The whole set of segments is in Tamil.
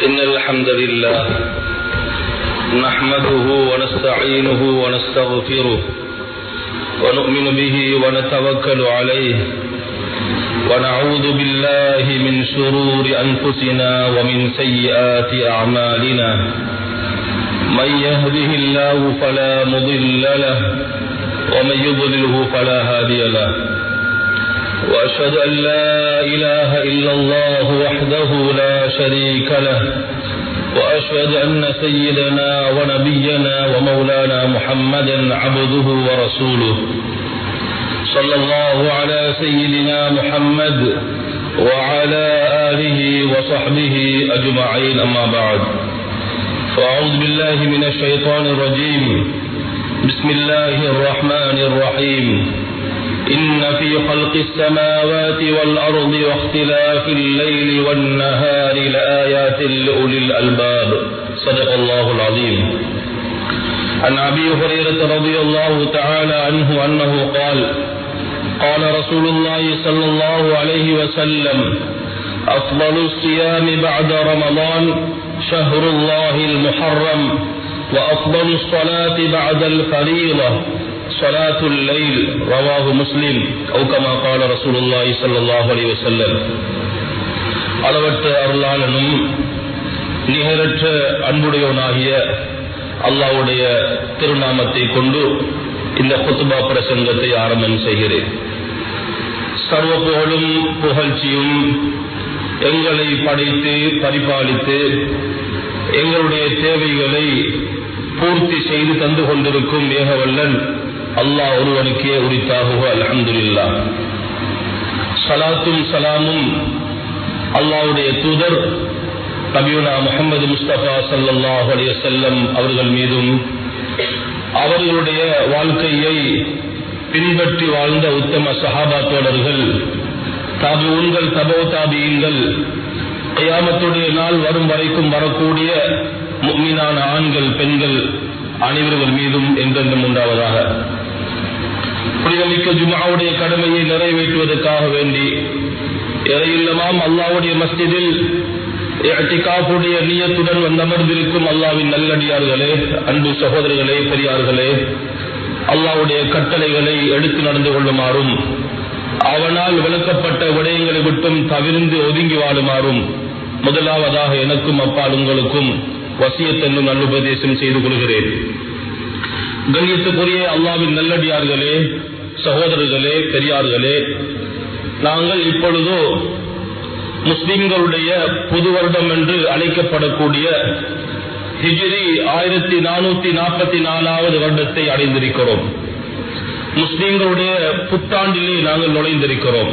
إن الحمد لله نحمده ونستعينه ونستغفره ونؤمن به ونتوكل عليه ونعوذ بالله من شرور أنفسنا ومن سيئات أعمالنا من يهده الله فلا مضل له ومن يضلله فلا هادي له وأشهد أن لا إله إلا الله وحده لا شريك له وأشهد أن سيدنا ونبينا ومولانا محمدا عبده ورسوله صلى الله على سيدنا محمد وعلى آله وصحبه أجمعين أما بعد فأعوذ بالله من الشيطان الرجيم بسم الله الرحمن الرحيم إن في خلق السماوات والأرض واختلاف الليل والنهار لآيات لأولي الألباب صدق الله العظيم عن أبي هريرة رضي الله تعالى عنه أنه قال قال رسول الله صلى الله عليه وسلم أفضل الصيام بعد رمضان شهر الله المحرم وأفضل الصلاة بعد الفريضة صلاة الليل رواه مسلم أو كما قال رسول الله صلى الله عليه وسلم அளவற்ற அருளாளனும் நிகரற்ற அன்புடையவனாகிய அல்லாவுடைய திருநாமத்தை கொண்டு இந்த குத்துபா பிரசங்கத்தை ஆரம்பம் செய்கிறேன் சர்வ புகழும் புகழ்ச்சியும் எங்களை படைத்து பரிபாலித்து எங்களுடைய தேவைகளை பூர்த்தி செய்து தந்து கொண்டிருக்கும் ஏகவல்லன் அல்லாஹ் ஒருவனுக்கே உரித்தாகுக அலமதுல்லா சலாத்தும் சலாமும் அல்லாவுடைய தூதர் நபியுனா முகமது முஸ்தபா சல்லாஹ் அலையசல்லம் அவர்கள் மீதும் அவர்களுடைய வாழ்க்கையை பின்பற்றி வாழ்ந்த உத்தம சஹாபா தோழர்கள் தாபியூன்கள் தபோ தாபியங்கள் கயாமத்துடைய நாள் வரும் வரைக்கும் வரக்கூடிய மீனான ஆண்கள் பெண்கள் அனைவர்கள் மீதும் என்றென்றும் உண்டாவதாக புனிதமிக்க ஜுமாவுடைய கடமையை நிறைவேற்றுவதற்காக வேண்டி இறையில்லமாம் அல்லாவுடைய மஸ்ஜிதில் காப்புடைய நீயத்துடன் வந்தமர்ந்திருக்கும் அல்லாவின் நல்லடியார்களே அன்பு சகோதரர்களே பெரியார்களே அல்லாவுடைய கட்டளைகளை எடுத்து நடந்து கொள்ளுமாறும் அவனால் விளக்கப்பட்ட விடயங்களை விட்டும் தவிர்ந்து ஒதுங்கி வாழுமாறும் முதலாவதாக எனக்கும் அப்பால் உங்களுக்கும் வசியத்தென்னும் நல்லுபதேசம் செய்து கொள்கிறேன் கண்ணியத்துக்குரிய அல்லாவின் நல்லடியார்களே சகோதரர்களே பெரியார்களே நாங்கள் இப்பொழுதோ முஸ்லிம்களுடைய புது வருடம் என்று அழைக்கப்படக்கூடிய ஹிஜிரி ஆயிரத்தி நானூத்தி நாற்பத்தி நாலாவது வருடத்தை அடைந்திருக்கிறோம் முஸ்லிம்களுடைய புத்தாண்டிலே நாங்கள் நுழைந்திருக்கிறோம்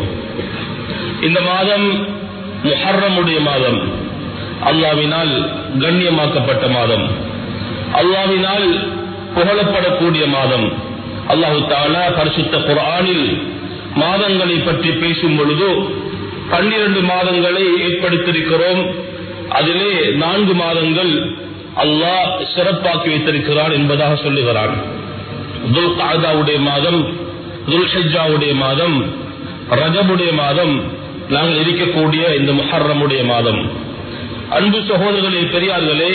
இந்த மாதம் முஹர்ரமுடைய மாதம் அல்லாவினால் கண்ணியமாக்கப்பட்ட மாதம் அல்லாவினால் புகழப்படக்கூடிய மாதம் அல்லாஹு தாலா பரிசுத்த குரானில் மாதங்களை பற்றி பேசும் பொழுது பன்னிரண்டு மாதங்களை ஏற்படுத்தியிருக்கிறோம் அதிலே நான்கு மாதங்கள் அல்லாஹ் சிறப்பாக்கி வைத்திருக்கிறான் என்பதாக சொல்லுகிறான் துல் காதாவுடைய மாதம் துல்ஷஜாவுடைய மாதம் ரஜபுடைய மாதம் நாங்கள் இருக்கக்கூடிய இந்த முஹர்ரமுடைய மாதம் அன்பு சகோதரர்களே பெரியார்களே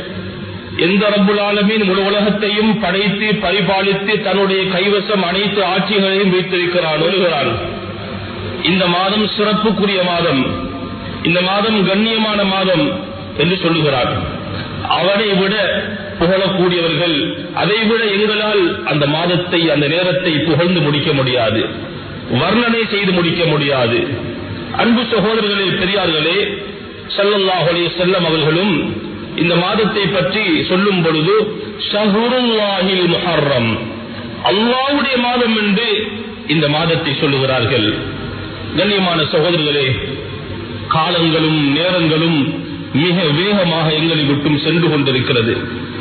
எந்த ரப்புல் ஆலமின் முழு உலகத்தையும் படைத்து பரிபாலித்து தன்னுடைய கைவசம் அனைத்து ஆட்சிகளையும் வைத்திருக்கிறான் ஒழுகிறான் இந்த மாதம் சிறப்புக்குரிய மாதம் இந்த மாதம் கண்ணியமான மாதம் என்று சொல்லுகிறார் அவனை விட புகழக்கூடியவர்கள் அதை விட எங்களால் அந்த மாதத்தை அந்த நேரத்தை புகழ்ந்து முடிக்க முடியாது வர்ணனை செய்து முடிக்க முடியாது அன்பு சகோதரர்களே பெரியார்களே சல்லல்லாஹுலே செல்லம் அவர்களும் இந்த மாதத்தை பற்றி சொல்லும் பொழுது ஷஹுருல்லாஹில் முஹர்ரம் அல்லாவுடைய மாதம் என்று இந்த மாதத்தை சொல்லுகிறார்கள் கண்ணியமான சகோதரர்களே காலங்களும் நேரங்களும் மிக வேகமாக எங்களை விட்டும் சென்று கொண்டிருக்கிறது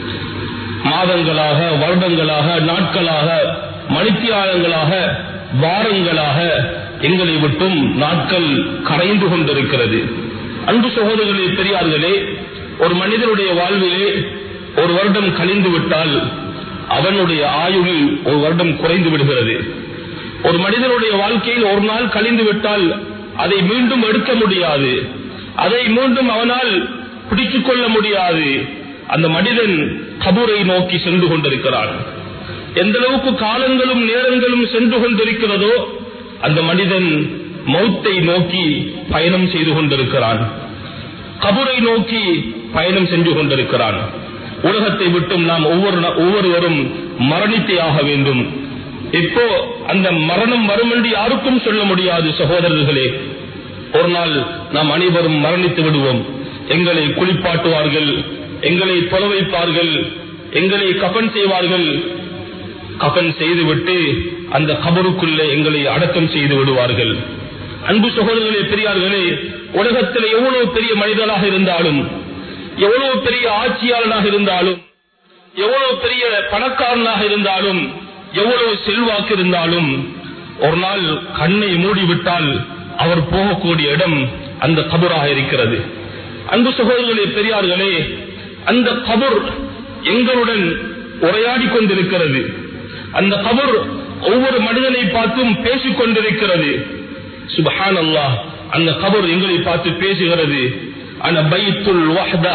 மாதங்களாக வருடங்களாக நாட்களாக மணித்தியாலங்களாக வாரங்களாக எங்களை விட்டும் நாட்கள் கரைந்து கொண்டிருக்கிறது அன்பு சகோதரர்களே பெரியார்களே ஒரு மனிதனுடைய வாழ்விலே ஒரு வருடம் கழிந்து விட்டால் அவனுடைய ஆயுளில் ஒரு வருடம் குறைந்து விடுகிறது ஒரு மனிதனுடைய வாழ்க்கையில் ஒரு நாள் கழிந்து விட்டால் அதை மீண்டும் எடுக்க முடியாது அதை மீண்டும் அவனால் பிடித்துக் கொள்ள முடியாது அந்த மனிதன் கபூரை நோக்கி சென்று கொண்டிருக்கிறான் எந்த அளவுக்கு காலங்களும் நேரங்களும் சென்று கொண்டிருக்கிறதோ அந்த மனிதன் மௌத்தை நோக்கி பயணம் செய்து கொண்டிருக்கிறான் கபூரை நோக்கி பயணம் சென்று கொண்டிருக்கிறான் உலகத்தை விட்டும் நாம் ஒவ்வொரு ஒவ்வொருவரும் மரணித்தே ஆக வேண்டும் இப்போ அந்த மரணம் வரும் என்று யாருக்கும் சொல்ல முடியாது சகோதரர்களே ஒரு நாள் நாம் அனைவரும் மரணித்து விடுவோம் எங்களை குளிப்பாட்டுவார்கள் எங்களை தொலை வைப்பார்கள் எங்களை கபன் செய்வார்கள் கபன் செய்துவிட்டு அந்த கபருக்குள்ளே எங்களை அடக்கம் செய்து விடுவார்கள் அன்பு சகோதரர்களே பெரியார்களே உலகத்தில் எவ்வளவு பெரிய மனிதனாக இருந்தாலும் எவ்வளவு பெரிய ஆட்சியாளனாக இருந்தாலும் எவ்வளவு பெரிய பணக்காரனாக இருந்தாலும் எவ்வளவு செல்வாக்கு இருந்தாலும் ஒரு நாள் கண்ணை மூடிவிட்டால் அவர் போகக்கூடிய இடம் அந்த கபராக இருக்கிறது அன்பு சகோதரர்களே பெரியார்களே அந்த கபர் எங்களுடன் உரையாடி கொண்டிருக்கிறது அந்த கபர் ஒவ்வொரு மனிதனை பார்த்தும் பேசிக் கொண்டிருக்கிறது சுபஹான் அல்லாஹ் அந்த கபர் எங்களை பார்த்து பேசுகிறது அந்த பைத்துல் வஹ்தா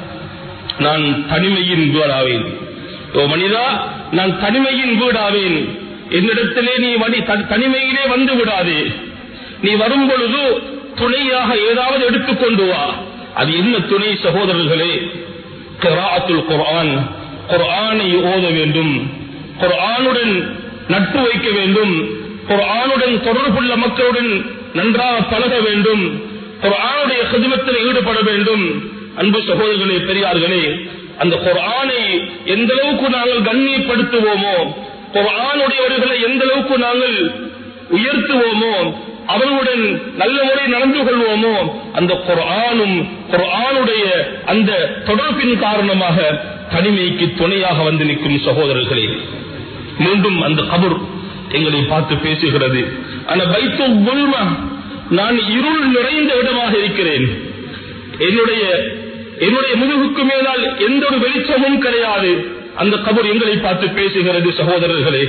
நான் தனிமையின் வீடாவேன் ஓ மனிதா நான் தனிமையின் வீடாவேன் என்னிடத்திலே நீ வடி தனிமையிலே வந்து விடாதே நீ வரும் பொழுது துணையாக ஏதாவது எடுத்துக்கொண்டு வா அது என்ன துணை சகோதரர்களே கிராத்துல் குர்ஆன் குர்ஆனை ஓத வேண்டும் குர்ஆனுடன் நட்பு வைக்க வேண்டும் குர்ஆனுடன் தொடர்புள்ள மக்களுடன் நன்றாக பழக வேண்டும் குர்ஆனுடைய கதிமத்தில் ஈடுபட வேண்டும் அன்பு சகோதரர்களே பெரியார்களே அந்த குர்ஆனை எந்த அளவுக்கு நாங்கள் கண்ணியப்படுத்துவோமோ குர்ஆனுடையவர்களை எந்த அளவுக்கு நாங்கள் உயர்த்துவோமோ அவர்களுடன் நல்ல முறை நடந்து கொள்வோமோ அந்த குர்ஆனும் குர்ஆனுடைய அந்த தொடர்பின் காரணமாக தனிமைக்கு துணையாக வந்து நிற்கும் சகோதரர்களே மீண்டும் அந்த கபர் எங்களை பார்த்து பேசுகிறது அந்த பைத்து உள்மா நான் இருள் நிறைந்த இடமாக இருக்கிறேன் என்னுடைய என்னுடைய முதுகுக்கு மேலால் எந்த ஒரு வெளிச்சமும் கிடையாது அந்த கபர் எங்களை பார்த்து பேசுகிறது சகோதரர்களே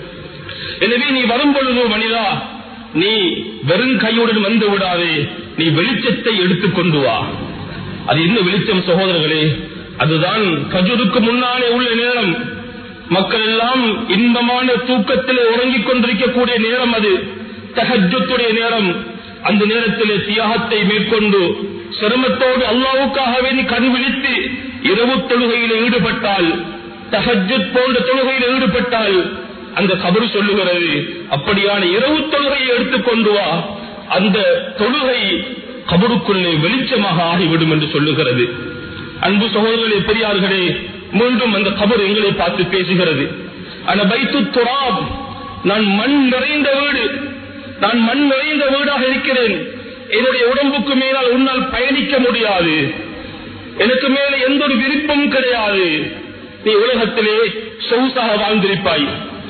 எனவே நீ வரும் பொழுது மனிதா நீ வெறும் கையுடன் வந்து விடாதே நீ வெளிச்சத்தை எடுத்துக்கொண்டு வா அது என்ன வெளிச்சம் சகோதரர்களே அதுதான் கஜுருக்கு முன்னாலே உள்ள நேரம் மக்கள் எல்லாம் இன்பமான தூக்கத்தில் உறங்கிக் கொண்டிருக்கக்கூடிய நேரம் அது தகஜத்துடைய நேரம் அந்த நேரத்திலே தியாகத்தை மேற்கொண்டு சிரமத்தோடு அல்லாவுக்காகவே நீ கண் விழித்து இரவு தொழுகையில் ஈடுபட்டால் தகஜத் போன்ற தொழுகையில் ஈடுபட்டால் அந்த கபரு சொல்லுகிறது அப்படியான இரவு தொழுகையை எடுத்துக்கொண்டு வா அந்த தொழுகை கபருக்குள்ளே வெளிச்சமாக ஆகிவிடும் என்று சொல்லுகிறது அன்பு சகோதரர்களே பெரியார்களே மீண்டும் அந்த கபர் எங்களை பார்த்து பேசுகிறது அந்த பைத்து துராப் நான் மண் நிறைந்த வீடு நான் மண் நிறைந்த வீடாக இருக்கிறேன் என்னுடைய உடம்புக்கு மேலால் உன்னால் பயணிக்க முடியாது எனக்கு மேல எந்த ஒரு விருப்பமும் கிடையாது நீ உலகத்திலே சொகுசாக வாழ்ந்திருப்பாய்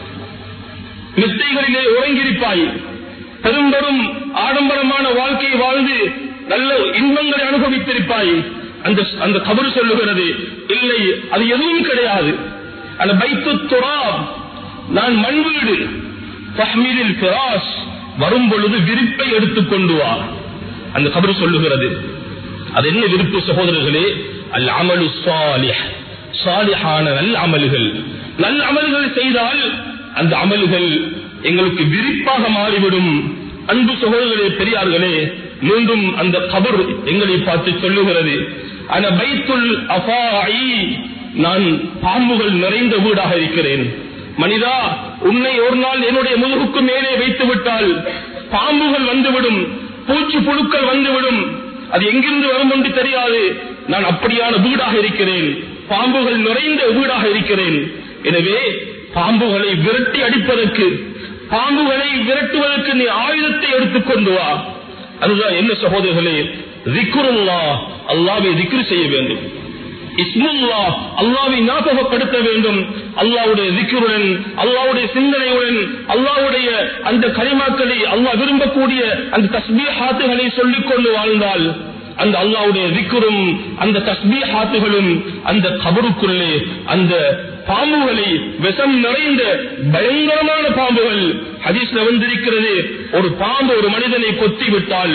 மெத்தைகளிலே உறங்கியிருப்பாய் பெரும் பெரும் ஆடம்பரமான வாழ்க்கையை வாழ்ந்து நல்ல இன்பங்களை அனுபவித்திருப்பாய் அந்த அந்த கபரு சொல்லுகிறது இல்லை அது எதுவும் கிடையாது அந்த பைத்து துறா நான் மண் வீடு பஹ்மீரில் பிராஸ் வரும் பொழுது விருப்பை எடுத்துக்கொண்டு வா அந்த கபரு சொல்லுகிறது அது என்ன விருப்பு சகோதரர்களே அல் அமலு சாலிஹ் சாலிஹான நல்ல அமல்கள் நல்ல அமல்கள் செய்தால் அந்த அமல்கள் எங்களுக்கு விரிப்பாக மாறிவிடும் அன்பு சகோதரர்களே பெரியார்களே மீண்டும் அந்த கபர் எங்களை பார்த்து சொல்லுகிறது அந்த பைத்துல் அஃபாஇ நான் பாம்புகள் நிறைந்த வீடாக இருக்கிறேன் மனிதா உன்னை ஒரு நாள் என்னுடைய முதுகுக்கு மேலே வைத்து விட்டால் பாம்புகள் வந்துவிடும் பூச்சி புழுக்கள் வந்துவிடும் அது எங்கிருந்து வரும் என்று தெரியாது நான் அப்படியான வீடாக இருக்கிறேன் பாம்புகள் நிறைந்த வீடாக இருக்கிறேன் எனவே பாம்புகளை விரட்டி அடிப்பதற்கு பாம்புகளை விரட்டுவதற்கு நீ ஆயுதத்தை எடுத்துக்கொண்டு வா அதுதான் என்ன சகோதரர்களே திக்ருல்லா அல்லாவை திக்ரு செய்ய வேண்டும் இஸ்முல்லா அல்லாவை ஞாபகப்படுத்த வேண்டும் அல்லாவுடைய திக்ருடன் அல்லாவுடைய சிந்தனையுடன் அல்லாவுடைய அந்த கரிமாக்களை அல்லாஹ் விரும்பக்கூடிய அந்த தஸ்பீஹாத்துகளை சொல்லிக் கொண்டு வாழ்ந்தால் அந்த அல்லாவுடைய திக்ரும் அந்த தஸ்பீஹாத்துகளும் அந்த கபருக்குள்ளே அந்த பாம்புகளை விஷம் நிறைந்த பயங்கரமான பாம்புகள் ஹதீஸ்ல வந்திருக்கிறது ஒரு பாம்பு ஒரு மனிதனை கொத்தி விட்டால்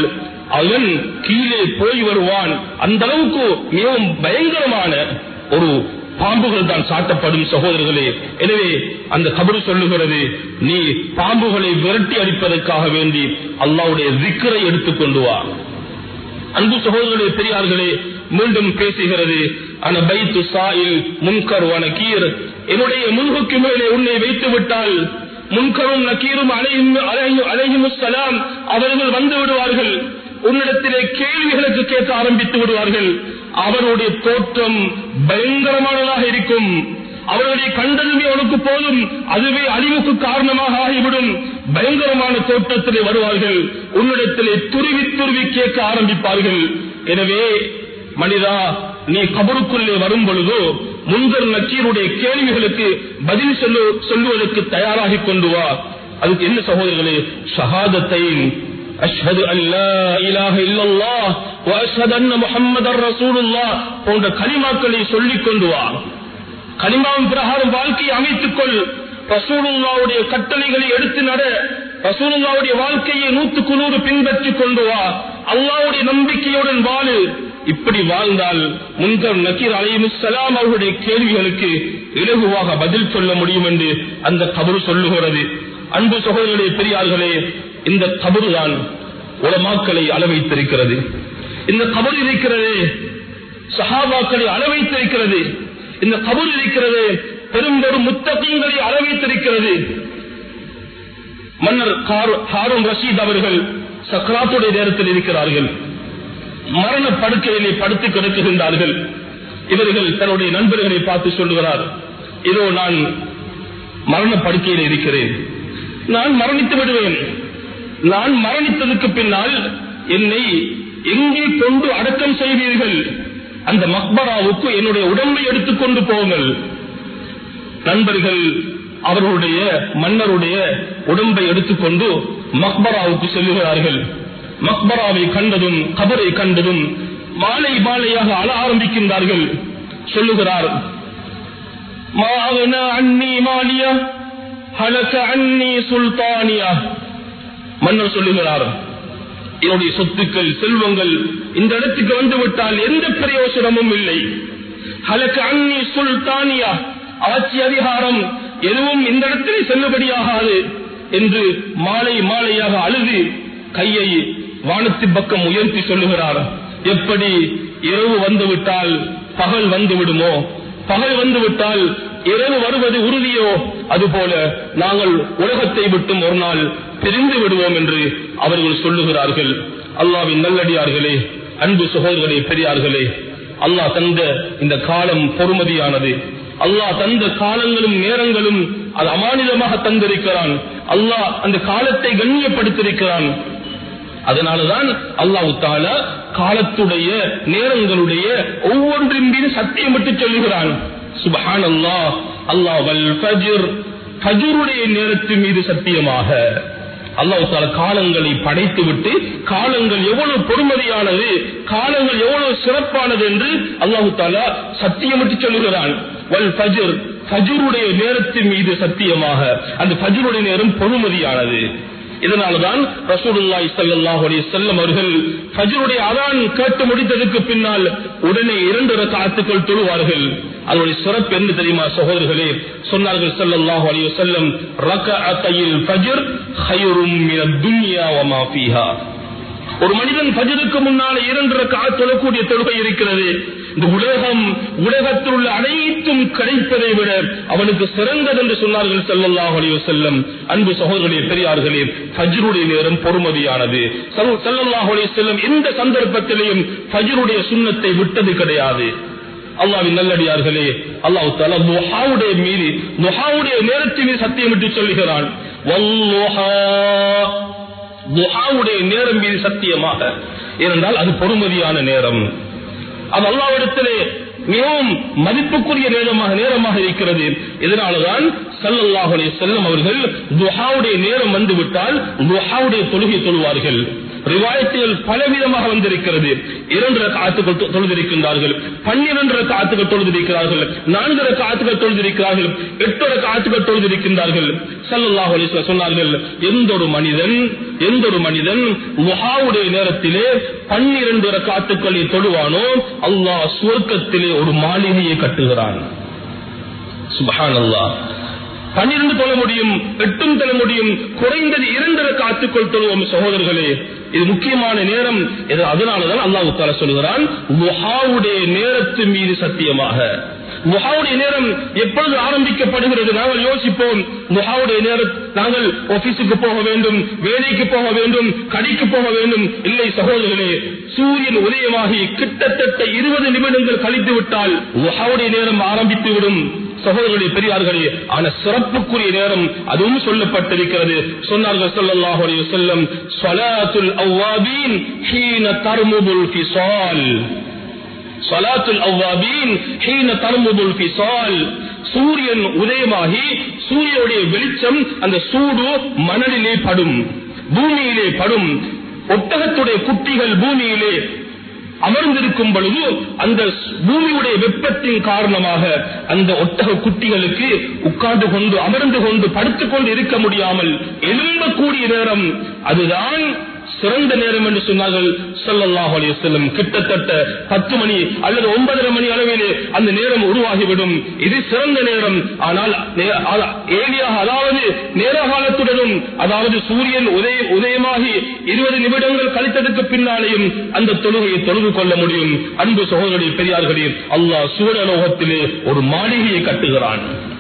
அவன் கீழே போய் வருவான் அந்த அளவுக்கு மிகவும் பயங்கரமான ஒரு பாம்புகள் தான் சாட்டப்படும் சகோதரர்களே எனவே அந்த கபரு சொல்லுகிறது நீ பாம்புகளை விரட்டி அடிப்பதற்காக வேண்டி அல்லாவுடைய விக்கரை எடுத்துக்கொண்டு வா அன்பு சகோதரர்களே பெரியார்களே மீண்டும் பேசுகிறது அன பைத்து சாயில் முன்கர் நக்கீர் என்னுடைய முன்குக்கு மேலே உன்னை வைத்து விட்டால் முன்கரும் நக்கீரும் அலையும் சலாம் அவர்கள் வந்து விடுவார்கள் உன்னிடத்திலே கேள்விகளுக்கு கேட்க ஆரம்பித்து விடுவார்கள் அவருடைய தோற்றம் பயங்கரமானதாக இருக்கும் அவர்களை கண்டதுமே அவனுக்கு போதும் அதுவே அழிவுக்கு காரணமாக ஆகிவிடும் பயங்கரமான தோற்றத்திலே வருவார்கள் உன்னிடத்திலே துருவி துருவி கேட்க ஆரம்பிப்பார்கள் எனவே மனிதா நீ கபருக்குள்ளே வரும் பொழுதோ முன்கர் நக்கீருடைய கேள்விகளுக்கு பதில் சொல்லு சொல்லுவதற்கு தயாராகி கொண்டு வா அதுக்கு என்ன சகோதரர்களே ஷஹாதத்தை அஷ்ஹது அல்லா இலாஹ இல்லல்லாஹ் வ அஷ்ஹது அன்ன முஹம்மதர் ரசூலுல்லாஹ் போன்ற கலிமாக்களை சொல்லிக் கொண்டு வா கலிமாவின் பிரகாரம் வாழ்க்கையை அமைத்துக் கொள் ரசூலுல்லாவுடைய கட்டளைகளை எடுத்து நட ரசூலுல்லாவுடைய வாழ்க்கையை நூற்றுக்கு நூறு பின்பற்றிக் கொண்டு வா அல்லாவுடைய நம்பிக்கையுடன் வாழு இப்படி வாழ்ந்தால் முன்கர் நக்கீர் அலையுசலாம் அவர்களுடைய கேள்விகளுக்கு இலகுவாக பதில் சொல்ல முடியும் என்று அந்த கபரு சொல்லுகிறது அன்பு சகோதரர்களே பெரியார்களே இந்த கபரு தான் உலமாக்களை அளவைத்திருக்கிறது இந்த கபர் இருக்கிறது சஹாபாக்களை அளவைத்திருக்கிறது இந்த கபர் இருக்கிறது பெரும் பெரும் முத்தகங்களை அளவைத்திருக்கிறது மன்னர் ஹாரூன் ரஷீத் அவர்கள் சக்ராத்துடைய நேரத்தில் இருக்கிறார்கள் மரண படுக்கையிலே படுத்து கிடக்குகின்றார்கள் இவர்கள் தன்னுடைய நண்பர்களை பார்த்து சொல்லுகிறார் இதோ நான் மரண படுக்கையில் இருக்கிறேன் நான் மரணித்து விடுவேன் நான் மரணித்ததுக்கு பின்னால் என்னை எங்கே கொண்டு அடக்கம் செய்வீர்கள் அந்த மக்பராவுக்கு என்னுடைய உடம்பை எடுத்துக்கொண்டு போங்கள் நண்பர்கள் அவர்களுடைய மன்னருடைய உடம்பை எடுத்துக்கொண்டு மக்பராவுக்கு செல்லுகிறார்கள் மக்பராவை கண்டதும் கபரை கண்டதும் மாலை மாலையாக அழ ஆரம்பிக்கின்றார்கள் சொல்லுகிறார் அன்னி மாலியா ஹலக அன்னி சுல்தானியா மன்னர் சொல்லுகிறார் என்னுடைய சொத்துக்கள் செல்வங்கள் இந்த இடத்துக்கு வந்து விட்டால் எந்த பிரயோசனமும் இல்லை ஹலக அன்னி சுல்தானியா ஆட்சி அதிகாரம் எதுவும் இந்த இடத்திலே செல்லுபடியாகாது என்று மாலை மாலையாக அழுது கையை வானத்து பக்கம் உயர்த்தி சொல்லுகிறார் எப்படி இரவு வந்துவிட்டால் பகல் வந்து விடுமோ பகல் வந்து விட்டால் இரவு வருவது உறுதியோ அதுபோல நாங்கள் உலகத்தை விட்டும் ஒரு நாள் பிரிந்து விடுவோம் என்று அவர்கள் சொல்லுகிறார்கள் அல்லாவின் நல்லடியார்களே அன்பு சகோதரர்களே பெரியார்களே அல்லாஹ் தந்த இந்த காலம் பொறுமதியானது அல்லாஹ் தந்த காலங்களும் நேரங்களும் அது அமானிதமாக தந்திருக்கிறான் அல்லாஹ் அந்த காலத்தை கண்ணியப்படுத்திருக்கிறான் அதனாலதான் அல்லாஹு தால காலத்துடைய நேரங்களுடைய ஒவ்வொன்றின் மீது சத்தியமிட்டு சொல்லுகிறான் சுபஹான் அல்லாஹ் அல்லாஹ் வல் ஃபஜ்ர் ஃபஜ்ருடைய நேரத்தின் மீது சத்தியமாக அல்லாஹு தால காலங்களை படைத்து விட்டு காலங்கள் எவ்வளவு பொறுமதியானது காலங்கள் எவ்வளவு சிறப்பானது என்று அல்லாஹு தாலா சத்தியமிட்டு சொல்லுகிறான் வல் ஃபஜ்ர் ஃபஜ்ருடைய நேரத்தின் மீது சத்தியமாக அந்த ஃபஜ்ருடைய நேரம் பொறுமதியானது இதனால்தான் ரசூலுல்லாஹி ஸல்லல்லாஹு அலைஹி வஸல்லம் அவர்கள் ஃபஜ்ருடைய அதான் கேட்டு முடித்ததற்கு பின்னால் உடனே இரண்டு ரக்காத்துக்கள் தொழுவார்கள் அதனுடைய சிறப்பு என்ன தெரியுமா சகோதரர்களே சொன்னார்கள் ஸல்லல்லாஹு அலைஹி வஸல்லம் ரக்கஅத்தைல் ஃபஜ்ர் ഖൈറുம் மினத் துன்யா வமா ஃபீஹா ஒரு மனிதன் ஃபஜ்ருக்கு முன்னால் இரண்டு ரக்காத் தொழக்கூடிய தொழுகை இருக்கிறது இந்த உலகம் உலகத்தில் உள்ள அனைத்தும் கிடைப்பதை விட அவனுக்கு சிறந்தது என்று சொன்னார்கள் ஸல்லல்லாஹு அலைஹி வஸல்லம் அன்பு சகோதரர்களே பெரியார்களே ஃபஜ்ருடைய நேரம் பொறுமதியானது ஸல்லல்லாஹு அலைஹி வஸல்லம் எந்த சந்தர்ப்பத்திலையும் ஃபஜ்ருடைய சுன்னத்தை விட்டது கிடையாது அல்லாவின் நல்லடியார்களே அல்லாஹ் தஆலா துஹாவுடைய மீறி துஹாவுடைய நேரத்தின் மீது சத்தியமிட்டு சொல்லுகிறான் வல்லுஹா துஹாவுடைய நேரம் மீது சத்தியமாக ஏனென்றால் அது பொறுமதியான நேரம் அது அல்லாவிடத்திலே மிகவும் மதிப்புக்குரிய நேரமாக நேரமாக இருக்கிறது இதனாலதான் சல்லல்லாஹுலே செல்லும் அவர்கள் துஹாவுடைய நேரம் வந்துவிட்டால் துஹாவுடைய தொழுகை தொழுவார்கள் ரிவாயத்துகள் பலவிதமாக வந்திருக்கிறது இரண்டு காத்துக்கள் தொழுதிருக்கின்றார்கள் பன்னிரண்டு காத்துக்கள் தொழுதிருக்கிறார்கள் நான்கு காத்துக்கள் தொழுதிருக்கிறார்கள் எட்டு காத்துக்கள் தொழுதிருக்கின்றார்கள் சல்லாஹ் அலிஸ்வ சொன்னார்கள் எந்த ஒரு மனிதன் எந்த ஒரு மனிதன் முகாவுடைய நேரத்திலே பன்னிரண்டு காத்துக்களை தொழுவானோ அல்லாஹ் சுவர்க்கத்திலே ஒரு மாளிகையை கட்டுகிறான் சுபஹான் அல்லாஹ் பன்னிரண்டு தொழ முடியும் எட்டும் தொழ முடியும் குறைந்தது இரண்டரை காத்துக்கொள் தொழுவோம் சகோதரர்களே இது முக்கியமான நேரம் இது அதனாலதான் அல்லாஹு தால சொல்கிறான் முஹாவுடைய நேரத்து மீது சத்தியமாக முஹாவுடைய நேரம் எப்பொழுது ஆரம்பிக்கப்படுகிறது நாங்கள் யோசிப்போம் முஹாவுடைய நேரம் நாங்கள் ஆபீஸுக்கு போக வேண்டும் வேலைக்கு போக வேண்டும் கடைக்கு போக வேண்டும் இல்லை சகோதரர்களே சூரியன் உதயமாகி கிட்டத்தட்ட இருபது நிமிடங்கள் கழித்து விட்டால் முஹாவுடைய நேரம் ஆரம்பித்து விடும் சகோதரர்களே பெரியார்களே ஆன சிறப்புக்குரிய நேரம் அதுவும் சொல்லப்பட்டிருக்கிறது சொன்னார்கள் ஸல்லல்லாஹு அலைஹி வஸல்லம் ஸலாத்துல் அவ்வாபீன் ஹீன தர்முபுல் ஃபிஸால் ஸலாத்துல் அவ்வாபீன் ஹீன தர்முபுல் ஃபிஸால் சூரியன் உதயமாகி சூரியனுடைய வெளிச்சம் அந்த சூடு மணலிலே படும் பூமியிலே படும் ஒட்டகத்துடைய குட்டிகள் பூமியிலே அமர்ந்திருக்கும் பொழுது அந்த பூமியுடைய வெப்பத்தின் காரணமாக அந்த ஒட்டக குட்டிகளுக்கு உட்கார்ந்து கொண்டு அமர்ந்து கொண்டு படுத்துக் கொண்டு இருக்க முடியாமல் எழும்பக்கூடிய நேரம் அதுதான் சிறந்த நேரம் என்று சொன்னார்கள் ஸல்லல்லாஹு அலைஹி வஸல்லம் கிட்டத்தட்ட பத்து மணி அல்லது ஒன்பதரை மணி அளவிலே அந்த நேரம் உருவாகிவிடும் இது சிறந்த நேரம் ஆனால் நே- அ- ஏலியாக அதாவது நேர காலத்துடனும் அதாவது சூரியன் உதய உதயமாகி இருபது நிமிடங்கள் கழித்ததற்கு பின்னாலேயும் அந்த தொழுகையை தொழுது கொள்ள முடியும் அன்பு சகோதரி பெரியார்களே அல்லாஹ் சூழலோகத்திலே ஒரு மாளிகையை கட்டுகிறான்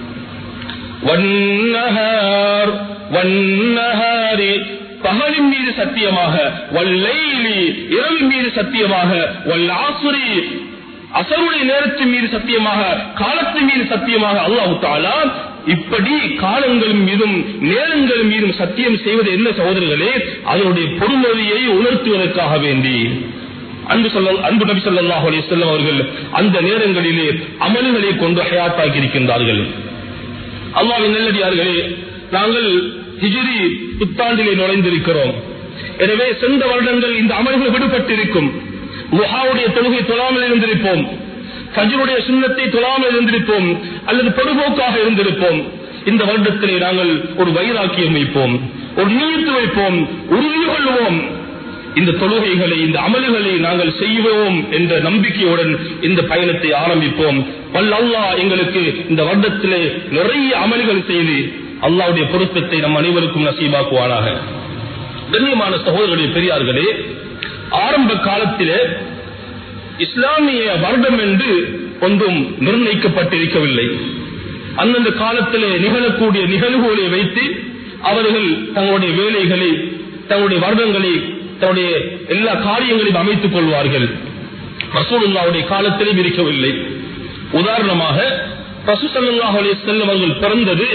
வன்னஹார் வன்னஹாரி பகலின் மீது சத்தியமாக வல்லைலி இரவின் மீது சத்தியமாக வல்லாசுரி அசருடைய நேரத்தின் மீது சத்தியமாக காலத்தின் மீது சத்தியமாக அல்லாஹு தாலா இப்படி காலங்கள் மீதும் நேரங்கள் மீதும் சத்தியம் செய்வது என்ன சகோதரர்களே அதனுடைய பொறுமொழியை உணர்த்துவதற்காக வேண்டி அன்பு சொல்ல அன்பு நபி ஸல்லல்லாஹு அலைஹி வஸல்லம் அவர்கள் அந்த நேரங்களிலே அமல்களை கொண்டு ஹயாத்தாக்கி இருக்கின்றார்கள் அல்லாவின் நல்லடியார்களே நாங்கள் ஹிஜ்ரி புத்தாண்டிலே நுழைந்திருக்கிறோம் எனவே சென்ற வருடங்கள் இந்த அமல்கள் விடுபட்டிருக்கும் முஹாவுடைய தொழுகை தொழாமல் இருந்திருப்போம் ஃபஜ்ருடைய சுண்ணத்தை தொழாமல் இருந்திருப்போம் அல்லது பொதுபோக்காக இருந்திருப்போம் இந்த வருடத்திலே நாங்கள் ஒரு வைராக்கியம் வைப்போம் ஒரு நீயத்து வைப்போம் உறுதி கொள்வோம் இந்த தொழுகைகளை இந்த அமல்களை நாங்கள் செய்வோம் என்ற நம்பிக்கையுடன் இந்த பயணத்தை ஆரம்பிப்போம் வல்ல அல்லாஹ் எங்களுக்கு இந்த வருடத்திலே நிறைய அமல்கள் செய்து அல்லாவுடைய பொருத்தத்தை நம் அனைவருக்கும் நசீபாக்குவானாக கண்ணியமான சகோதரர்களே பெரியார்களே ஆரம்ப காலத்திலே இஸ்லாமிய வருடம் என்று ஒன்றும் நிர்ணயிக்கப்பட்டிருக்கவில்லை அந்தந்த காலத்திலே நிகழக்கூடிய நிகழ்வுகளை வைத்து அவர்கள் தங்களுடைய வேலைகளை தங்களுடைய வருடங்களை தன்னுடைய எல்லா காரியங்களையும் அமைத்துக் கொள்வார்கள் ரசூலுல்லாவுடைய காலத்திலும் இருக்கவில்லை உதாரணமாக ரசூசல்லாஹ் செல்லும் அவர்கள் பிறந்தது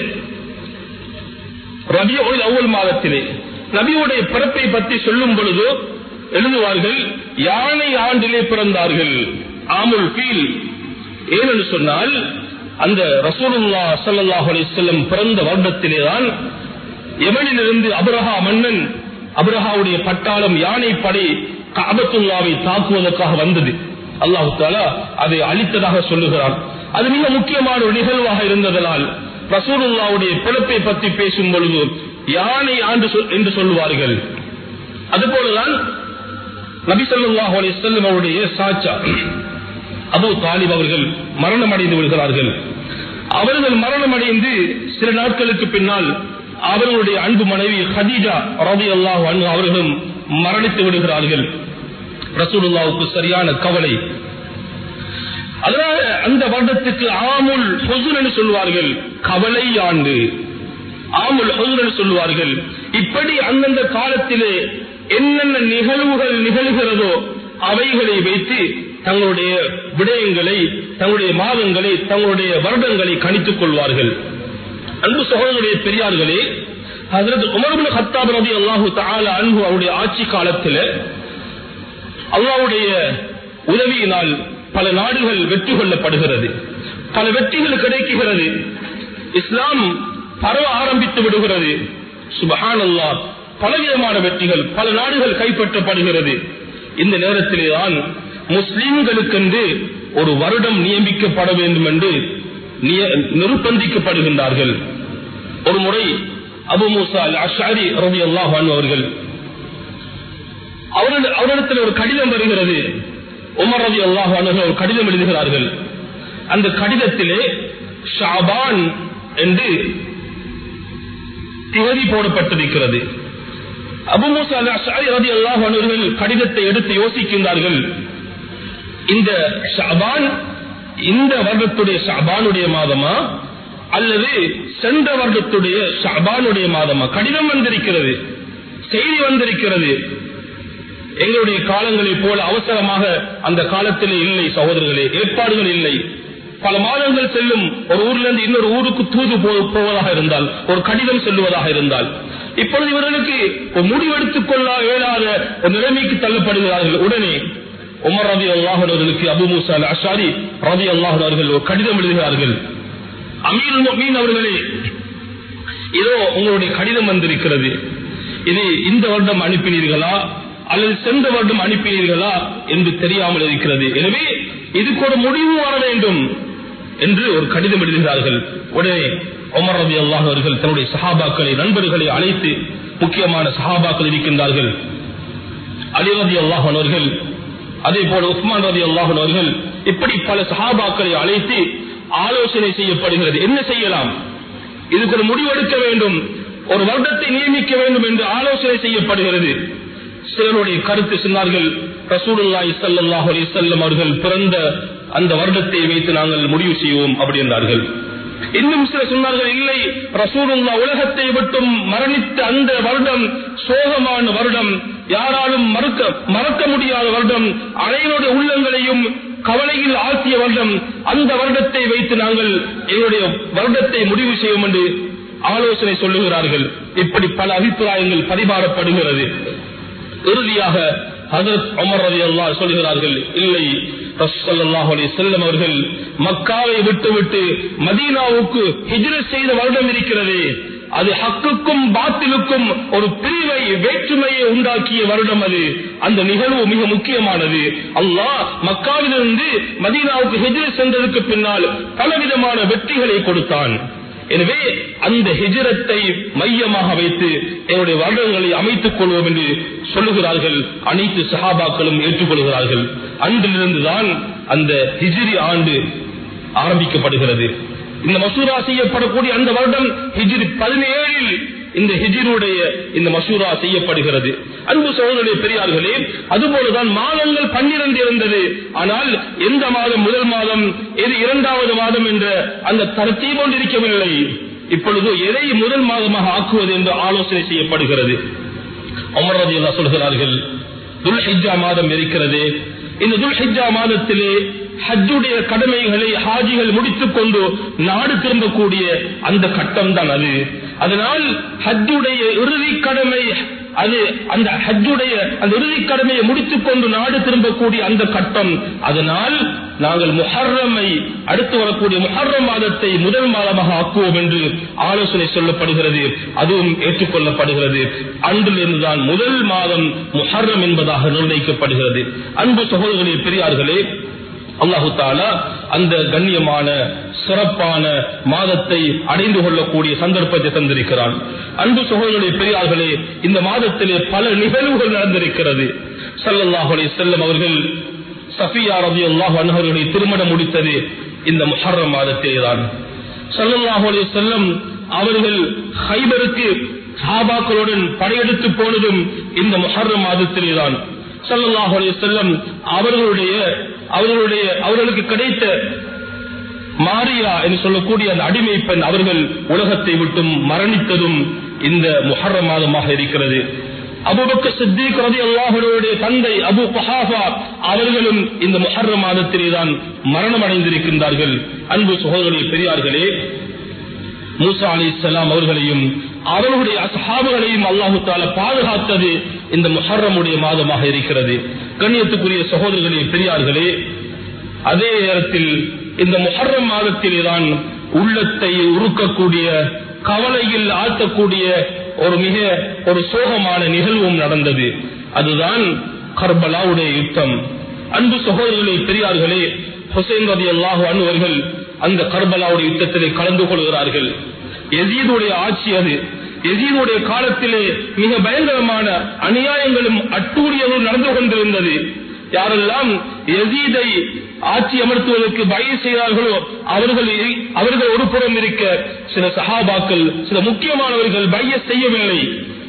ரபியுல் அவ்வல் மாதத்திலே நபியுடைய பிறப்பை பற்றி சொல்லும் பொழுது எழுதுவார்கள் யானை ஆண்டிலே பிறந்தார்கள் ஆமுல் ஃபீல் ஏனென்று சொன்னால் அந்த ரசூலுல்லா ஸல்லல்லாஹு அலைஹி வஸல்லம் பிறந்த வருடத்திலேதான் எமனிலிருந்து அபரஹா மன்னன் அபரஹாவுடைய பட்டாளம் யானை படை கபத்துல்லாவை தாக்குவதற்காக வந்தது அல்லாஹு தாலா அதை அழித்ததாக சொல்லுகிறான் அது மிக முக்கியமான ஒரு நிகழ்வாக இருந்ததனால் ரசூலுல்லாவுடைய பிறப்பை பற்றி பேசும் பொழுது யானை ஆண்டு சொல்- என்று சொல்லுவார்கள் அதுபோலதான் நபி ஸல்லல்லாஹு அலைஹி வஸல்லம் அவருடைய சாச்சா அபூ தாலிப் அவர்கள் மரணம் அடைந்து விடுகிறார்கள் அவர்கள் மரணம் அடைந்து சில நாட்களுக்கு பின்னால் அவர்களுடைய அன்பு மனைவி ஹதீஜா ரலியல்லாஹு அன்ஹா அவர்களும் மரணித்து விடுகிறார்கள் ரசூலுல்லாவுக்கு சரியான கவலை அதனால அந்த வருடத்துக்கு ஆமுல் ஹொசுன் என்று சொல்வார்கள் கவலை ஆண்டு ஆமுல் ஹொசுன் என்று சொல்வார்கள் இப்படி அந்தந்த காலத்திலே என்னென்ன நிகழ்வுகள் நிகழ்கிறதோ அவைகளை வைத்து தங்களுடைய விடயங்களை தங்களுடைய மாதங்களை தங்களுடைய வருடங்களை கணித்துக் கொள்வார்கள் அன்பு சகோதரருடைய பெரியார்களே ஹசரத் உமர்பின் ஹத்தாப் ரதி அல்லாஹு தஆலா அன்பு அவருடைய ஆட்சி காலத்தில் அல்லாவுடைய உதவியினால் பல நாடுகள் வெற்றி கொள்ளப்படுகிறது பல வெற்றிகள் கிடைக்குகிறது இஸ்லாம் பரவ ஆரம்பித்து விடுகிறது சுபஹான் அல்லாஹ் பலவிதமான வெற்றிகள் பல நாடுகள் கைப்பற்றப்படுகிறது இந்த நேரத்திலே தான் முஸ்லிம்களுக்கென்று ஒரு வருடம் நியமிக்கப்பட வேண்டும் என்று நிய- நிர்பந்திக்கப்படுகின்றார்கள் ஒரு முறை Abu Musa al Ashari Ravi அல்லாஹ் அவர்கள் அவர்கள் அவரிடத்தில் ஒரு கடிதம் வருகிறது உமர் ரவி அல்லாஹ் ஒரு கடிதம் எழுதுகிறார்கள் அந்த கடிதத்திலே ஷாபான் என்று திகதி போடப்பட்டிருக்கிறது Abu Musa al Ashari Ravi அல்லாஹ் அவர்கள் கடிதத்தை எடுத்து யோசிக்கின்றார்கள் இந்த ஷாபான் இந்த வருடத்துடைய ஷாபானுடைய மாதமா அல்லது சென்ற வருடத்துடைய ஷாபானுடைய மாதமா கடிதம் வந்திருக்கிறது செய்தி வந்திருக்கிறது எங்களுடைய காலங்களைப் போல அவசரமாக அந்த காலத்திலே இல்லை சகோதரர்களே ஏற்பாடுகள் இல்லை பல மாதங்கள் செல்லும் ஒரு ஊர்ல இருந்து இன்னொரு ஊருக்கு தூது போ- போவதாக இருந்தால் ஒரு கடிதம் செல்லுவதாக இருந்தால் இப்பொழுது இவர்களுக்கு ஒரு முடிவெடுத்துக் கொள்ள இயலாத ஒரு நிலைமைக்கு தள்ளப்படுகிறார்கள் உடனே உமர் ரவி அல்லாஹர்களுக்கு அபு மூசா அல் அஷாரி ரவி அல்லாஹர்கள் ஒரு கடிதம் எழுதுகிறார்கள் அமீர் மீன் அவர்களே இதோ உங்களுடைய கடிதம் வந்திருக்கிறது இது இந்த வருடம் அனுப்பினீர்களா அல்லது சென்ற வருடம் அனுப்பினீர்களா என்று தெரியாமல் இருக்கிறது எனவே இதுக்கு ஒரு முடிவு வர வேண்டும் என்று ஒரு கடிதம் எழுதுகிறார்கள் உடனே உமர் ரபி அல்லாஹ் அவர்கள் தன்னுடைய சஹாபாக்களை நண்பர்களை அழைத்து முக்கியமான சஹாபாக்கள் இருக்கின்றார்கள் அலி ரதி அல்லாஹ் அவர்கள் அதே போல உஸ்மான் ரதி அல்லாஹ் அவர்கள் இப்படி பல சஹாபாக்களை அழைத்து ஆலோசனை செய்யப்படுகிறது என்ன செய்யலாம் இதுக்கு ஒரு முடிவெடுக்க வேண்டும் ஒரு வருடத்தை நியமிக்க வேண்டும் என்று ஆலோசனை செய்யப்படுகிறது சிலருடைய கருத்து சொன்னார்கள் ரசூலுல்லாஹி ஸல்லல்லாஹு அலைஹி வஸல்லம் அவர்கள் பிறந்த அந்த வருடத்தை வைத்து நாங்கள் முடிவு செய்வோம் அப்படி என்றார்கள் இன்னும் சிலர் சொன்னார்கள் இல்லை ரசூலுல்லா உலகத்தை விட்டும் மரணித்த அந்த வருடம் சோகமான வருடம் யாராலும் மறுக்க மறக்க முடியாத வருடம் அனைவருடைய உள்ளங்களையும் கவலையில் ஆழ்த்திய வருடம் அந்த வருடத்தை வைத்து நாங்கள் எங்களுடைய வருடத்தை முடிவு செய்வோம் என்று ஆலோசனை சொல்லுகிறார்கள் இப்படி பல அபிப்பிராயங்கள் பரிமாறப்படுகிறது இறுதியாக ஹசரத் உமர் ரதி அல்லாஹ் சொல்கிறார்கள் இல்லை ரசூலுல்லாஹி அலைஹி வஸல்லம் அவர்கள் மக்காவை விட்டுவிட்டு மதீனாவுக்கு ஹிஜ்ரத் செய்த வருடம் இருக்கிறது அது ஹக்குக்கும் பாத்திலுக்கும் ஒரு பிரிவை வேற்றுமையை உண்டாக்கிய வருடம் அது அந்த நிகழ்வு மிக முக்கியமானது அல்லாஹ் மக்காவிலிருந்து மதீனாவுக்கு ஹிஜ்ரத் சென்றதற்கு பின்னால் பலவிதமான வெற்றிகளை கொடுத்தான் எனவே அந்த ஹிஜரத்தை மையமாக வைத்து என்னுடைய வருடங்களை அமைத்துக் கொள்வோம் என்று சொல்லுகிறார்கள் அனைத்து சஹாபாக்களும் ஏற்றுக்கொள்கிறார்கள் அன்றிலிருந்துதான் அந்த ஹிஜ்ரி ஆண்டு ஆரம்பிக்கப்படுகிறது இந்த மசூரா செய்யப்படக்கூடிய அந்த வருடம் ஹிஜ்ரி பதினேழில் இந்த ஹிஜிருடைய இந்த மசூரா செய்யப்படுகிறது அன்பு சகோதரருடைய பெரியார்களே அதுபோலதான் மாதங்கள் பன்னிரண்டு இருந்தது ஆனால் எந்த மாதம் முதல் மாதம் எது இரண்டாவது மாதம் என்ற அந்த தரத்தை கொண்டிருக்கவில்லை இப்பொழுது எதை முதல் மாதமாக ஆக்குவது என்று ஆலோசனை செய்யப்படுகிறது அமர்வதி சொல்கிறார்கள் துல்ஹிஜா மாதம் இருக்கிறது இந்த துல்ஹிஜா மாதத்திலே ஹஜ்ஜுடைய கடமைகளை ஹாஜிகள் முடித்துக் கொண்டு நாடு திரும்பக்கூடிய அந்த கட்டம் தான் அது அதனால் ஹஜ்ஜுடைய இறுதி கடமை அது அந்த ஹஜ்ஜுடைய அந்த இறுதி கடமையை முடித்துக் கொண்டு நாடு திரும்பக்கூடிய அந்த கட்டம் அதனால் நாங்கள் முஹர்ரமை அடுத்து வரக்கூடிய முஹர்ரம் மாதத்தை முதல் மாதமாக ஆக்குவோம் என்று ஆலோசனை சொல்லப்படுகிறது அதுவும் ஏற்றுக்கொள்ளப்படுகிறது அன்றிலிருந்துதான் முதல் மாதம் முஹர்ரம் என்பதாக நிர்ணயிக்கப்படுகிறது அன்பு சகோதரர்களே பெரியார்களே அல்லாஹு தாலா அந்த கண்ணியமான சிறப்பான மாதத்தை அடைந்து கொள்ளக்கூடிய சந்தர்ப்பத்தை தந்திருக்கிறான் அன்பு சகோதரர்களே பெரியார்களே இந்த மாதத்திலே பல நிகழ்வுகள் நடந்திருக்கிறது சல்லல்லாஹு அலைஹி செல்லம் அவர்கள் சஃபியா ரவி அல்லாஹ் அன்ஹர்களை திருமணம் முடித்தது இந்த முஹர்ரம் மாதத்திலே தான் சல்லல்லாஹு அலைஹி செல்லம் அவர்கள் ஹைபருக்கு சாபாக்களுடன் படையெடுத்து போனதும் இந்த முஹர்ரம் மாதத்திலே தான் சல்லல்லாஹு அலைஹி செல்லம் அவர்களுடைய அவர்களுடைய அவர்களுக்கு கிடைத்த மாரியா என்று சொல்லக்கூடிய அந்த அடிமை பெண் அவர்கள் உலகத்தை விட்டும் மரணித்ததும் இந்த முஹர்ரம் மாதமாக இருக்கிறது அபுபக்க சித்திக் ரதி அல்லாஹருடைய தந்தை அபு பஹாஃபா அவர்களும் இந்த முஹர்ரம் மாதத்திலே தான் மரணம் அடைந்திருக்கின்றார்கள் அன்பு சகோதரி பெரியார்களே மூசா அலி இஸ்லாம் அவர்களையும் அவர்களுடைய அசஹாபுகளையும் அல்லாஹு தால பாதுகாத்தது இந்த முஹர்ரமுடைய மாதமாக இருக்கிறது கண்ணியத்துக்குரிய சகோதரர்களே பெரியார்களே அதே நேரத்தில் இந்த முஹர்ரம் மாதத்திலே தான் உள்ளத்தை உருக்கக்கூடிய கவலையில் ஆழ்த்தக்கூடிய ஒரு மிக ஒரு சோகமான நிகழ்வும் நடந்தது அதுதான் கர்பலாவுடைய யுத்தம் அன்பு சகோதரர்களே பெரியார்களே ஹுசைன் ரதி அல்லாஹு அனுவர்கள் அந்த கர்பலாவுடைய யுத்தத்திலே கலந்து கொள்கிறார்கள் எசீதுடைய ஆட்சி அது எசீதுடைய காலத்திலே மிக பயங்கரமான அநியாயங்களும் அட்டூழியங்களும் நடந்து கொண்டிருந்தது யாரெல்லாம் எசீதை ஆட்சி அமர்த்துவதற்கு பய செய்தார்களோ அவர்கள் அவர்கள் ஒரு புறம் இருக்க சில சஹாபாக்கள் சில முக்கியமானவர்கள் பய செய்யவில்லை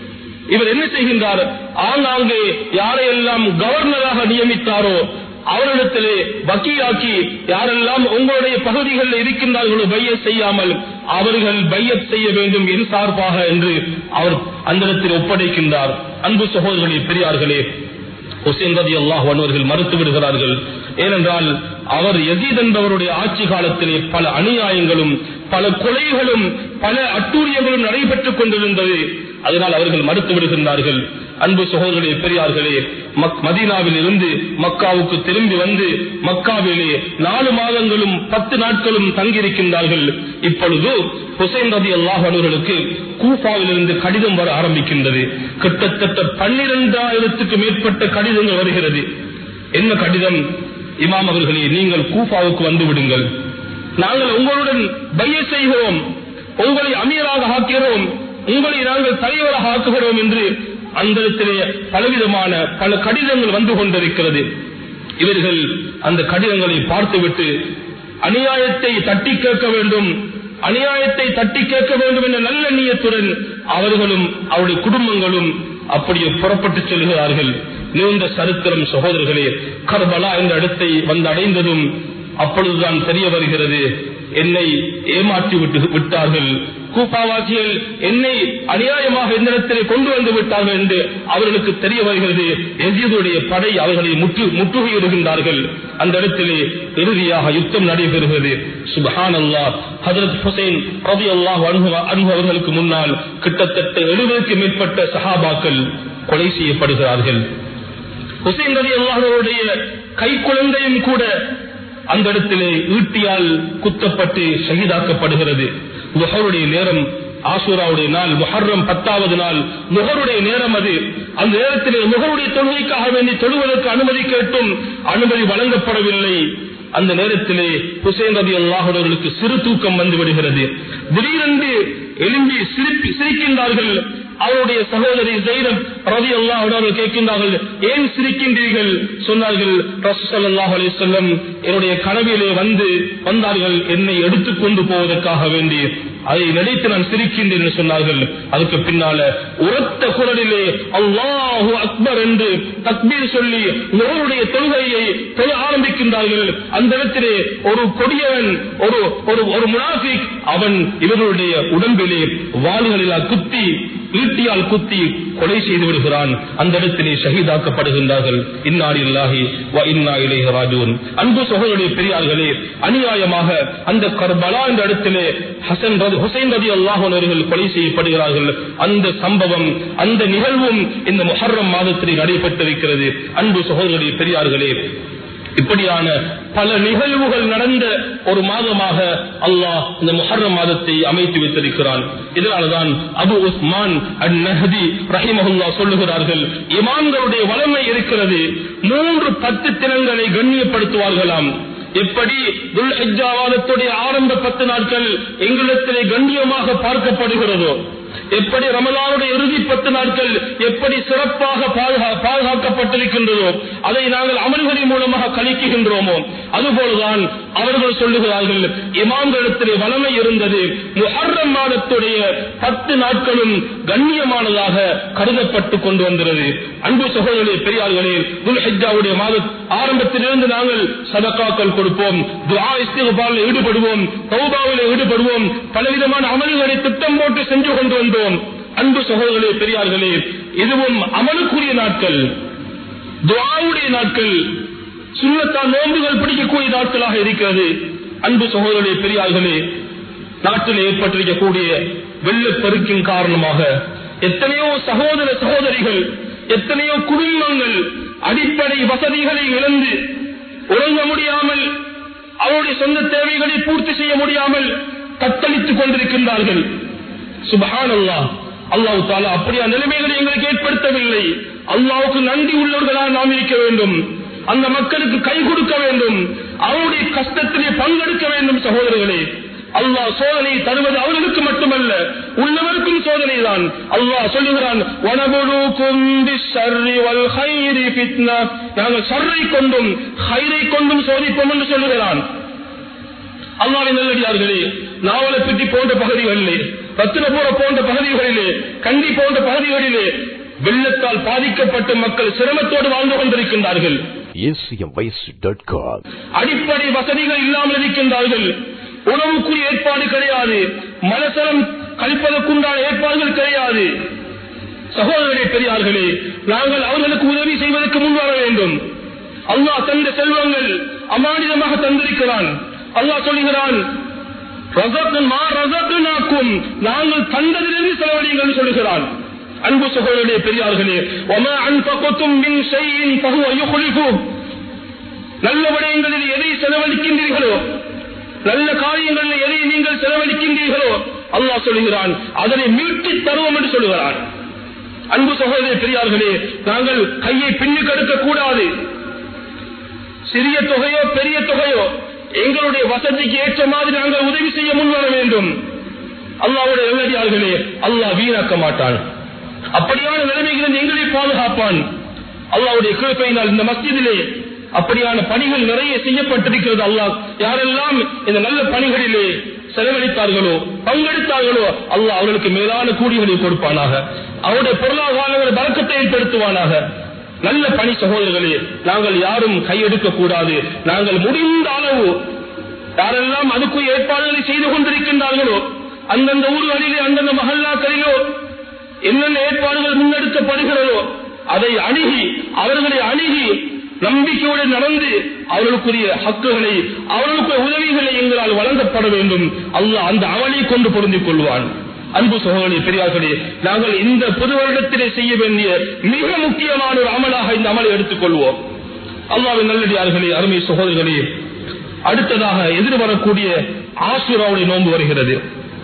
இவர் என்ன செய்கின்றார் ஆங்காங்கே யாரையெல்லாம் கவர்னராக நியமித்தாரோ அவரிடத்திலே வக்கீலாக்கி யாரெல்லாம் உங்களுடைய பகுதிகளில் இருக்கின்றார்களோ பைய செய்யாமல் அவர்கள் பைய செய்ய வேண்டும் என் சார்பாக என்று அவர் அந்த இடத்தில் ஒப்படைக்கின்றார் அன்பு சகோதரர்களே பெரியார்களே ஹுசேன் ரதி அல்லாஹ் அவர்கள் மறுத்து விடுகிறார்கள் ஏனென்றால் அவர் எசீத் என்பவருடைய ஆட்சி காலத்திலே பல அநியாயங்களும் பல கொலைகளும் பல அட்டூழியங்களும் நடைபெற்றுக் கொண்டிருந்தது அதனால் அவர்கள் மறுத்து விடுகின்றார்கள் அன்பு சகோதரர்களே பெரியார்களே மதீனாவில் இருந்து மக்காவுக்கு திரும்பி வந்து மக்காவிலே நாலு மாதங்களும் பத்து நாட்களும் தங்கியிருக்கின்றார்கள் இப்பொழுது ஹுசைன் ரதி அல்லாஹ் அவர்களுக்கு கூஃபாவிலிருந்து கடிதம் வர ஆரம்பிக்கின்றது கிட்டத்தட்ட பன்னிரெண்டாயிரத்துக்கு மேற்பட்ட கடிதங்கள் வருகிறது என்ன கடிதம் இமாம் அவர்களே நீங்கள் கூஃபாவுக்கு வந்து விடுங்கள் நாங்கள் உங்களுடன் பைய செய்கிறோம் உங்களை அமீராக ஆக்கிறோம் உங்களை நாங்கள் தலைவராக ஆக்குகிறோம் என்று அந்த இடத்திலே பலவிதமான பல கடிதங்கள் வந்து கொண்டிருக்கிறது இவர்கள் அந்த கடிதங்களை பார்த்துவிட்டு அநியாயத்தை தட்டி கேட்க வேண்டும் அநியாயத்தை தட்டி கேட்க வேண்டும் என்ற நல்ல நீயத்துடன் அவர்களும் அவருடைய குடும்பங்களும் அப்படியே புறப்பட்டு செல்கிறார்கள் நீண்ட சரித்திரம் சகோதரர்களே கர்பலா என்ற இடத்தை வந்து அடைந்ததும் அப்பொழுதுதான் தெரிய வருகிறது என்னை ஏமாற்றி விட்டு விட்டார்கள் கூப்பாவாசிகள் என்னை அநியாயமாக இந்த இடத்திலே கொண்டு வந்து விட்டார்கள் என்று அவர்களுக்கு தெரிய வருகிறது எஜிதுடைய படை அவர்களை முற்று முற்றுகையிடுகின்றார்கள் அந்த இடத்திலே இறுதியாக யுத்தம் நடைபெறுகிறது சுபஹான் அல்லா ஹசரத் ஹுசைன் ரவி அல்லாஹ் அன்பு அவர்களுக்கு முன்னால் கிட்டத்தட்ட எழுபதுக்கு மேற்பட்ட சஹாபாக்கள் கொலை செய்யப்படுகிறார்கள் ஹுசைன் ரவி அல்லாஹருடைய கை குழந்தையும் கூட அந்த இடத்திலே ஈட்டியால் குத்தப்பட்டு ஷஹீதாக்கப்படுகிறது முகருடைய நேரம் ஆசூராவுடைய நாள் முஹர்ரம் பத்தாவது நாள் முகருடைய நேரம் அது அந்த நேரத்திலே முகருடைய தொழுகைக்காக வேண்டி தொழுவதற்கு அனுமதி கேட்டும் அனுமதி வழங்கப்படவில்லை அந்த நேரத்திலே ஹுசைன் ரபி அல்லாஹர்களுக்கு சிறு தூக்கம் வந்து விடுகிறது திடீரென்று எழும்பி சிரிப்பி சிரிக்கின்றார்கள் அவருடைய சகோதரி ஜெயிரம் ரவி அல்லாஹ் அவர்கள் கேட்கின்றார்கள் ஏன் சிரிக்கின்றீர்கள் சொன்னார்கள் ரசூசல்லாஹ் அலி சொல்லம் என்னுடைய கனவிலே வந்து வந்தார்கள் என்னை எடுத்துக்கொண்டு போவதற்காக வேண்டி அதை நினைத்து நான் சிரிக்கின்றேன் என்று சொன்னார்கள் அதுக்கு பின்னால உரத்த குரலிலே அல்லாஹு அக்பர் என்று தக்பீர் சொல்லி நோருடைய தொழுகையை தொழ ஆரம்பிக்கின்றார்கள் அந்த இடத்திலே ஒரு கொடியவன் ஒரு ஒரு ஒரு முனாஃபிக் அவன் இவர்களுடைய உடம்பிலே வாள்களில் குத்தி ஈட்டியால் குத்தி கொலை செய்து விடுகிறான் அந்த இடத்திலே ஷஹீதாக்கப்படுகின்றார்கள் இன்னாரில்லாஹி வ இன்னா இலைஹி ராஜூன் அன்பு சகோதரருடைய பெரியார்களே அநியாயமாக அந்த கர்பலா என்ற இடத்திலே ஹசன் ரதி ஹுசைன் ரதி அல்லாஹ் அவர்கள் கொலை செய்யப்படுகிறார்கள் அந்த சம்பவம் அந்த நிகழ்வும் இந்த முஹர்ரம் மாதத்திலே நடைபெற்றிருக்கிறது அன்பு சகோதரருடைய பெரியார்களே இப்படியான பல நிகழ்வுகள் நடந்த ஒரு மாதமாக அல்லாஹ் இந்த முஹர்ரம் மாதத்தை அமைத்து வைத்திருக்கிறான் இதனால்தான் அபு உஸ்மான் அன் நஹதி ரஹிமஹுல்லா சொல்லுகிறார்கள் இமாம்களுடைய வளமை இருக்கிறது மூன்று பத்து தினங்களை கண்ணியப்படுத்துவார்களாம் எப்படி துல்ஹிஜாவாதத்துடைய ஆரம்ப பத்து நாட்கள் எங்களிடத்திலே கண்ணியமாக பார்க்கப்படுகிறதோ எப்படி ரமலானுடைய இறுதி பத்து நாட்கள் எப்படி சிறப்பாக பாதுகா- பாதுகாக்கப்பட்டிருக்கின்றதோ அதை நாங்கள் அமல்களின் மூலமாக கணிக்குகின்றோமோ அதுபோலதான் அவர்கள் சொல்லுகிறார்கள் இமாம்களிடத்திலே வளமை இருந்தது முஹர்ரம் மாதத்துடைய பத்து நாட்களும் கண்ணியமானதாக கருதப்பட்டு கொண்டு வந்தது அன்பு சகோதரர்களே பெரியார்களே துல்ஹிஜாவுடைய மாத ஆரம்பத்திலிருந்து நாங்கள் சதக்காக்கள் கொடுப்போம் துஆ இஸ்திக்பாரில் ஈடுபடுவோம் தௌபாவிலே ஈடுபடுவோம் பலவிதமான அமல்களை திட்டம் போட்டு சென்று கொண்டு வந்தோம் அன்பு சகோதரர்களே பெரியார்களே இதுவும் அமலுக்குரிய நாட்கள் துஆவுடைய நாட்கள் சுண்ணத்தா நோன்புகள் பிடிக்கக்கூடிய நாட்களாக இருக்கிறது அன்பு சகோதரர்களே பெரியார்களே நாட்டில் ஏற்பட்டிருக்கக்கூடிய வெள்ளப்பெருக்கின் காரணமாக எத்தனையோ சகோதர சகோதரிகள் எத்தனையோ குடும்பங்கள் அடிப்படை வசதிகளை இழந்து உறங்க முடியாமல் அவருடைய சொந்த தேவைகளை பூர்த்தி செய்ய முடியாமல் தத்தளித்துக் கொண்டிருக்கின்றார்கள் சுபஹானல்லாஹ் அல்லாஹு தாலா அப்படியா நிலைமைகளை எங்களுக்கு ஏற்படுத்தவில்லை அல்லாவுக்கு நன்றி உள்ளவர்களால் நாம் இருக்க வேண்டும் அந்த மக்களுக்கு கை கொடுக்க வேண்டும் அவருடைய கஷ்டத்திலே பங்கெடுக்க வேண்டும் சகோதரர்களே அல்லாஹ் சோதனை தருவது அவர்களுக்கு மட்டுமல்ல உள்ளவருக்கும் சோதனை தான் அல்லாஹ் சொல்லுகிறான் "வனபுலூக்கும் பிஷ்ஷர்ரி வல் கைரி ஃபித்னா." நாங்கள் ஷர்ரை கொண்டும் ஹைரை கொண்டும் சோதிப்போம் என்று சொல்லுகிறான் அல்லாவின் நல்லடியார்களே நாவலப்பிட்டி போன்ற பகுதிகளிலே ரத்தினபுர போன்ற பகுதிகளிலே கண்டி போன்ற பகுதிகளிலே வெள்ளத்தால் பாதிக்கப்பட்ட மக்கள் சிரமத்தோடு வாழ்ந்து கொண்டிருக்கின்றார்கள் acmvoice.com. அடிப்படை வசதிகள் இல்லாமல் இருக்கின்றார்கள் உணவுக்குரிய ஏற்பாடு கிடையாது மலசலம் கழிப்பதற்குண்டான ஏற்பாடுகள் கிடையாது சகோதரர்களே பெரியார்களே நாங்கள் அவர்களுக்கு உதவி செய்வதற்கு முன்வர வேண்டும் அல்லாஹ் தந்த செல்வங்கள் அமானிதமாக தந்திருக்கிறான் அல்லாஹ் சொல்லுகிறான் ரசத்து மா ரசத்துனாக்கும் நாங்கள் தந்ததிலிருந்து செலவழிங்கள் என்று சொல்லுகிறான் அன்பு சகோதரர்களே பெரியார்களே ஒமா அன்பகுத்தும் மின் ஷைஇன் ஃபஹுவ யுக்லிஃபு நல்ல விடயங்களில் எதை செலவழிக்கின்றீர்களோ நல்ல காரியங்களில் எதை நீங்கள் செலவழிக்கின்றீர்களோ அல்லாஹ் சொல்லுகிறான் அதனை மீட்டி தருவோம் என்று சொல்லுகிறான் அன்பு சகோதரே பெரியார்களே நாங்கள் கையை பின்னுக்கு எடுக்க கூடாது சிறிய தொகையோ பெரிய தொகையோ எங்களுடைய வசதிக்கு ஏற்ற மாதிரி நாங்கள் உதவி செய்ய முன்வர வேண்டும் அல்லாவுடைய நல்லடியார்களே அல்லாஹ் வீணாக்க மாட்டான் அப்படியான நிலைமைகளில் எங்களை பாதுகாப்பான் அல்லாவுடைய கிருப்பையினால் இந்த மஸ்ஜிதிலே அப்படியான பணிகள் நிறைய செய்யப்பட்டிருக்கிறது அல்லாஹ் யாரெல்லாம் இந்த நல்ல பணிகளிலே செலவழித்தார்களோ பங்கெடுத்தார்களோ அல்லாஹ் அவர்களுக்கு மேலான கூலிகளை கொடுப்பானாக அவருடைய பொருளாதாரங்களை பறக்கத்தை ஏற்படுத்துவானாக நல்ல பணி சகோதரர்களே நாங்கள் யாரும் கையெடுக்க கூடாது நாங்கள் முடிந்த அளவு யாரெல்லாம் அதுக்கு ஏற்பாடுகளை செய்து கொண்டிருக்கின்றார்களோ அந்தந்த ஊர்களிலே அந்தந்த மகல்லாக்களிலோ என்னென்ன ஏற்பாடுகள் முன்னெடுக்கப்படுகிறதோ அதை அணுகி அவர்களை அணுகி நம்பிக்கையோடு நடந்து அவர்களுக்குரிய ஹக்குகளை அவர்களுக்கு உதவிகளை எங்களால் வழங்கப்பட வேண்டும் அல்லாஹ் அந்த அவனை கொண்டு பொருந்திக் கொள்வான் அன்பு சகோதரி பெரியார்களே நாங்கள் இந்த புது வருடத்திலே செய்ய வேண்டிய மிக முக்கியமான ஒரு அமலாக இந்த அமலை எடுத்துக் கொள்வோம் அல்லாவின் நல்லடியார்களே அருமை சகோதரர்களே அடுத்ததாக எதிர்வரக்கூடிய ஆசுராவுடைய நோன்பு வருகிறது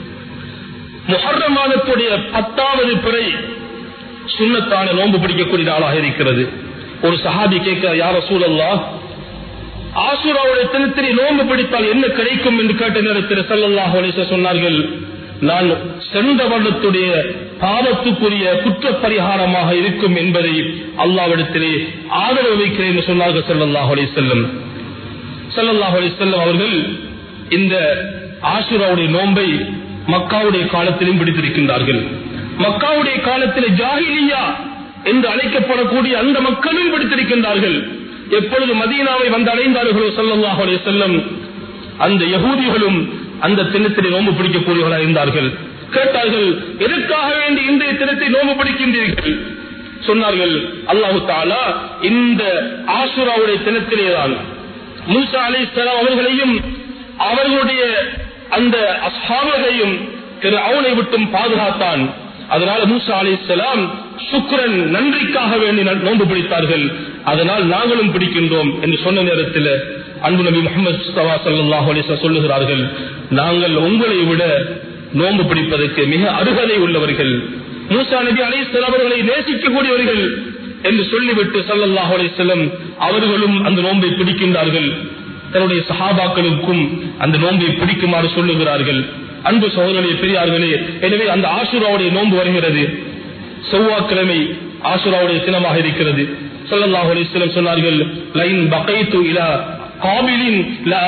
முஹர்ரம் மாதத்துடைய பத்தாவது பிறை சுண்ணத்தான நோன்பு பிடிக்கக்கூடிய நாளாக இருக்கிறது ஒரு சஹாபி கேட்க யார சூழல்லா ஆசுராவுடைய தினத்திலே நோன்பு பிடித்தால் என்ன கிடைக்கும் என்று கேட்ட நேரத்தில் சல்லல்லாஹு அலைஹி வஸல்லம் சொன்னார்கள் நான் சென்ற வருடத்துடைய பாவத்துக்குரிய குற்ற பரிகாரமாக இருக்கும் என்பதை அல்லாவிடத்திலே ஆதரவு வைக்கிறேன் என்று சொன்னார்கள் சல்லல்லாஹு அலைஹி வஸல்லம் சல்லல்லாஹு அலைஹி வஸல்லம் அவர்கள் இந்த ஆசுராவுடைய நோன்பை மக்காவுடைய காலத்திலும் பிடித்திருக்கின்றார்கள் மக்காவுடைய காலத்தில் ஜாகிலியா என்று அழைக்கப்படக்கூடிய அந்த மக்களும் பிடித்திருக்கின்றார்கள் எப்பொழுது மதீனாவை வந்து அடைந்தார்களோ சல்லல்லாஹு அலைஹி வஸல்லம் அந்த யகூதிகளும் அந்த தினத்திலே நோன்பு பிடிக்கக்கூடியவர்களாக இருந்தார்கள் கேட்டார்கள் எதற்காக வேண்டி இன்றைய தினத்தை நோன்பு பிடிக்கின்றீர்கள் சொன்னார்கள் அல்லாஹு தாலா இந்த ஆசுராவுடைய தினத்திலேதான் மூசா அலி அவர்களையும் அவர்களுடைய அந்த அஸ்ஹாபர்களையும் திரு அவனை விட்டும் பாதுகாத்தான் அதனால மூசா அலி இஸ்லாம் சுக்ரன் நன்றிக்காக வேண்டி நோன்பு பிடித்தார்கள் அதனால் நாங்களும் பிடிக்கின்றோம் என்று சொன்ன நேரத்தில் அன்பு நபி முகமது முஸ்தபா சல்லாஹ் அலிஸ்லாம் சொல்லுகிறார்கள் நாங்கள் உங்களை விட நோன்பு பிடிப்பதற்கு மிக அருகதை உள்ளவர்கள் மூசா நபி அலி அவர்களை நேசிக்கக்கூடியவர்கள் என்று சொல்லிவிட்டு சல்லல்லாஹு அலிஸ்லம் அவர்களும் அந்த நோன்பை பிடிக்கின்றார்கள் தன்னுடைய சஹாபாக்களுக்கும் அந்த நோன்பை பிடிக்குமாறு சொல்லுகிறார்கள் அன்பு சகோதரர்களே பெரியார்களே எனவே அந்த ஆசுராவுடைய நோன்பு வருகிறது செவ்வாய்க்கிழமை ஆசுராவுடைய தினமாக இருக்கிறது சல்லல்லாஹு அலிஸ்லம் சொன்னார்கள் லைன் பகைத்து இலா காபிலின்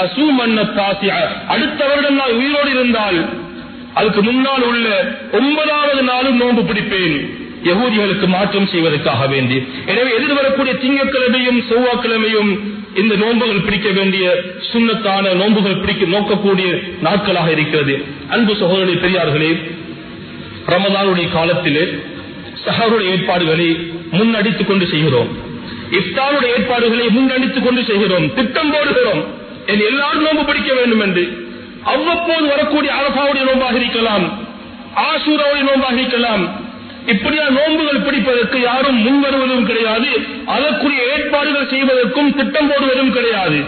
அடுத்த வருடம் நான் உயிரோடு இருந்தால் அதுக்கு முன்னால் உள்ள ஒன்பதாவது நாளும் நோன்பு பிடிப்பேன் யகூதிகளுக்கு மாற்றம் செய்வதற்காக வேண்டி எனவே எதிர்வரக்கூடிய திங்கட்கிழமையும் செவ்வாய்க்கிழமையும் இந்த நோன்புகள் பிடிக்க வேண்டிய சுண்ணத்தான நோன்புகள் பிடிக்க நோக்கக்கூடிய நாட்களாக இருக்கிறது அன்பு சகோதரி பெரியார்களே ரமதானுடைய காலத்திலே சஹருடைய ஏற்பாடுகளை முன்னடித்துக் கொண்டு செய்கிறோம் இஃப்தாருடைய ஏற்பாடுகளை முன்னடித்துக் கொண்டு செய்கிறோம் திட்டம் போடுகிறோம் என் எல்லாரும் நோன்பு பிடிக்க வேண்டும் என்று அவ்வப்போது வரக்கூடிய அரபாவுடைய நோன்பாக இருக்கலாம் ஆசூராவுடைய நோன்பாக இருக்கலாம் இப்படியா நோன்புகள் பிடிப்பதற்கு யாரும் முன் வருவதும் கிடையாது அதற்குரிய ஏற்பாடுகள் செய்வதற்கும் திட்டம் போடுவதும் கிடையாது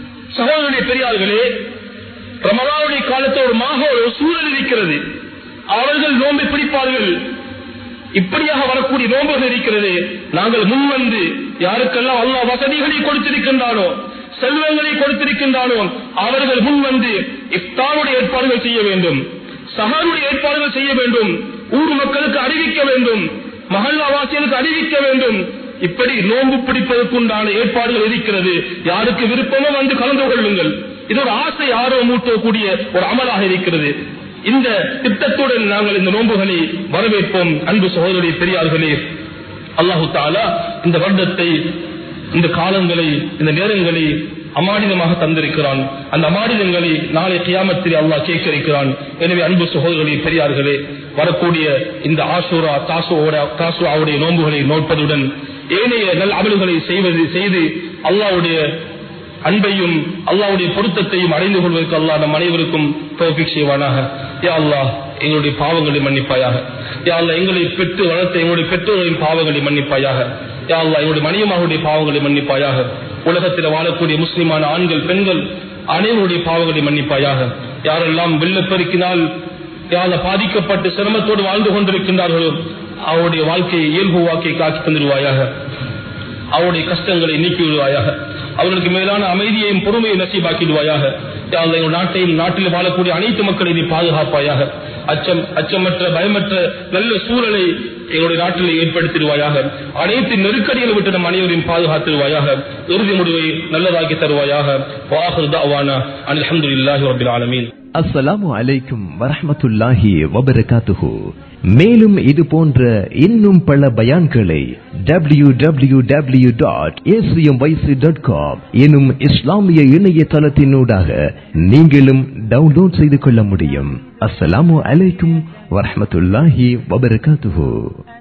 சகோதரனுடைய பெரியார்களே ரமலாவுடைய காலத்தில் ஒரு மாக ஒரு சூழல் இருக்கிறது அவர்கள் நோன்பை பிடிப்பார்கள் இப்படியாக வரக்கூடிய நோன்புகள் இருக்கிறது நாங்கள் முன்வந்து யாருக்கெல்லாம் அல்லாஹ் வசதிகளை கொடுத்திருக்கின்றானோ செல்வங்களை கொடுத்திருக்கின்றானோ அவர்கள் முன்வந்து இஃப்தாருடைய ஏற்பாடுகள் செய்ய வேண்டும் சஹாருடைய ஏற்பாடுகள் செய்ய வேண்டும் ஊர் மக்களுக்கு அறிவிக்க வேண்டும் மகல்லாவாசிகளுக்கு அறிவிக்க வேண்டும் இப்படி நோன்பு பிடிப்பதற்குண்டான ஏற்பாடுகள் இருக்கிறது யாருக்கு விருப்பமோ வந்து கலந்து கொள்ளுங்கள் இது ஒரு ஆசை ஆர்வம் ஊட்டக்கூடிய ஒரு அமலாக இருக்கிறது இந்த திட்டத்துடன் நாங்கள் இந்த நோன்புகளை வரவேற்போம் அன்பு சகோதரி பெரியார்களே அல்லாஹு தாலா இந்த வருடத்தை இந்த காலங்களை இந்த நேரங்களை அமானிதமாக தந்திருக்கிறான் அந்த அமானிதங்களை நாளை கியாமத்தில் அல்லாஹ் கேட்கிறான் எனவே அன்பு சகோதரர்களே பெரியார்களே வரக்கூடிய இந்த ஆசூரா தாசுவோட தாசுவாவுடைய நோன்புகளை நோட்பதுடன் ஏனைய நல் அமல்களை செய்வது செய்து அல்லாவுடைய அன்பையும் அல்லாவுடைய பொருத்தத்தையும் அடைந்து கொள்வதற்கு அல்லாஹ் நம் அனைவருக்கும் தோபிக் செய்வானாக யா அல்லாஹ் எங்களுடைய பாவங்களை மன்னிப்பாயாக யா அல்லாஹ் எங்களை பெற்று வளர்த்த எங்களுடைய பெற்றோர்களின் பாவங்களை மன்னிப்பாயாக யா அல்லாஹ் எங்களுடைய மணியமாவுடைய பாவங்களை மன்னிப்பாயாக உலகத்தில் வாழக்கூடிய முஸ்லிமான ஆண்கள் பெண்கள் அனைவருடைய பாவங்களை மன்னிப்பாயாக யாரெல்லாம் வெள்ளப்பெருக்கினால் யார பாதிக்கப்பட்டு சிரமத்தோடு வாழ்ந்து கொண்டிருக்கின்றார்களோ அவருடைய வாழ்க்கையை இயல்பு வாக்கை காக்கி தந்துடுவாயாக அவருடைய கஷ்டங்களை நீக்கி விடுவாயாக அவர்களுக்கு மேலான அமைதியையும் பொறுமையை நசீபாக்கிடுவாயாக யாழ்லா எங்கள் நாட்டையும் நாட்டில் வாழக்கூடிய அனைத்து மக்களை நீ பாதுகாப்பாயாக அச்சம் அச்சமற்ற பயமற்ற நல்ல சூழலை எங்களுடைய நாட்டில் ஏற்படுத்திடுவாயாக அனைத்து நெருக்கடிகளை விட்டு நம் அனைவரையும் பாதுகாத்திடுவாயாக இறுதி முடிவை நல்லதாக்கி தருவாயாக வாஹர் தாவானா அல்ஹம்துலில்லாஹி ரபில் ஆலமீன் அஸ்ஸலாமு அலைக்கும் வரஹ்மத்துல்லாஹி வபரகாத்துஹு மேலும் இது போன்ற இன்னும் பல பயான்களை W W W dot dot com எனும் இஸ்லாமிய இணையதளத்தினூடாக நீங்களும் டவுன்லோட் செய்து கொள்ள முடியும் அஸ்ஸலாமு அலைக்கும் வரஹ்மத்துல்லாஹி வபரகாத்துஹு